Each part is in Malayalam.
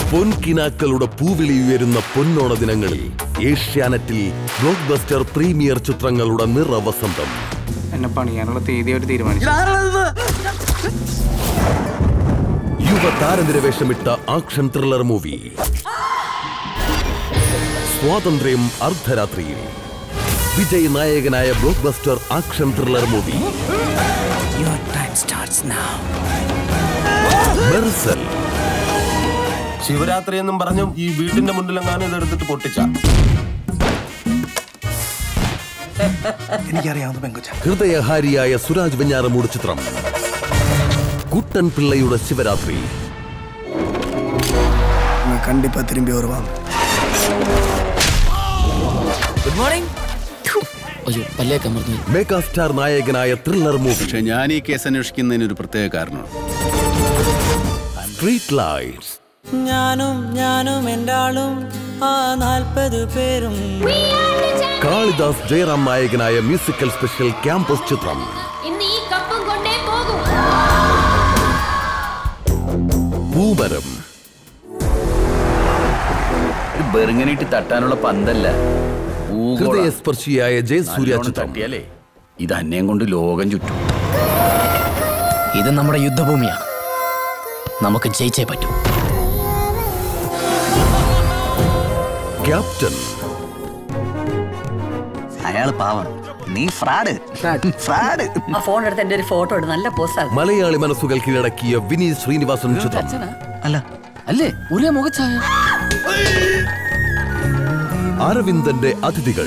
പൊൻകിനാക്കളുടെ പൂവിളി ഉയരുന്ന പൊന്നോണ ദിനങ്ങളിൽ ഏഷ്യാനെറ്റിൽ ബ്ലോക്ക് ബസ്റ്റർ പ്രീമിയർ ചിത്രങ്ങളുടെ നിറവസന്തം എന്നെ പണിയാനുള്ള തീയതി അവർ തീരുമാനിച്ചു യുവ താരനിരവേഷമിട്ട ആക്ഷൻ ത്രില്ലർ മൂവി സ്വാതന്ത്ര്യം അർദ്ധരാത്രിയിൽ വിജയ് നായകനായ blockbuster action thriller movie Mersal Sivarathri എന്നും പറഞ്ഞു ഈ വീടിന്റെ മുന്നിലെങ്ങാനും ഇതെടുത്തിട്ട് പൊട്ടിച്ച എനിക്കറിയാവുന്ന പെങ്കൊച്ച ഹൃദയഹാരിയായ സുരാജ് വെഞ്ഞാറമൂട് ചിത്രം കുട്ടൻ പിള്ളയുടെ ശിവരാത്രി കണ്ടിപ്പാ തിരുമ്പി ഓർവാം ഗുഡ് മോർണിംഗ് അയ്യോ പല്ലേക്കാൻ മറന്നു മെഗാസ്റ്റാർ നായകനായ ത്രില്ലർ മൂവി പക്ഷെ ഞാൻ ഈ കേസ് അന്വേഷിക്കുന്നതിന് ഒരു പ്രത്യേക കാരണമാണ് സ്ട്രീറ്റ് ലൈറ്റ്സ് ഞാനും ഞാനും എൻ്റെ ആളും ആ നാൽപ്പത് പേരും കാളിദാസ് ജയറാം നായകനായ മ്യൂസിക്കൽ സ്പെഷ്യൽ ക്യാമ്പസ് ചിത്രം ഇന്ന് ഈ കപ്പും കൊണ്ടേ പോകും പൂമരം ബെറുങ്ങനിട്ട് തട്ടാനുള്ള പന്തല്ല ഊഗോളാ. ഹൃദയസ്പർശിയായ ജയസൂര്യ നല്ലോണം ചിത്രം തട്ടിയാലേ ഇത് അന്നേം കൊണ്ട് ലോകം ചുറ്റും ഇത് നമ്മുടെ യുദ്ധഭൂമിയാണ് നമുക്ക് ജയിച്ചേ പറ്റൂ ക്യാപ്റ്റൻ അയാള് പാവം നീ ഫ്രാഡ് ഫ്രാഡ് ആ ഫോൺ എടുത്ത് എന്റെ ഒരു ഫോട്ടോ എടുത്ത് നല്ല പോസ്റ്റ് മലയാളി മനസ്സുകൾ കീഴടക്കിയ വിനീത് ശ്രീനിവാസൻ ചിത്രം അല്ല അല്ലേ ഒരേ മുഖച്ഛായ അരവിന്ദന്റെ അതിഥികൾ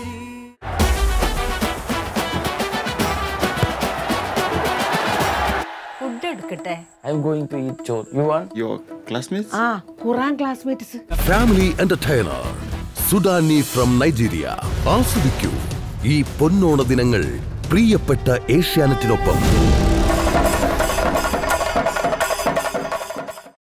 ഫുഡ് എടുക്കട്ടെ I'm going to eat ചോർ യു വാണ്ട് ആ ഖുറാൻ classmates family entertainer Sudani from Nigeria ആസ്വദിക്കൂ ഈ പൊന്നോണ ദിനങ്ങൾ പ്രിയപ്പെട്ട ഏഷ്യാനെറ്റിനൊപ്പം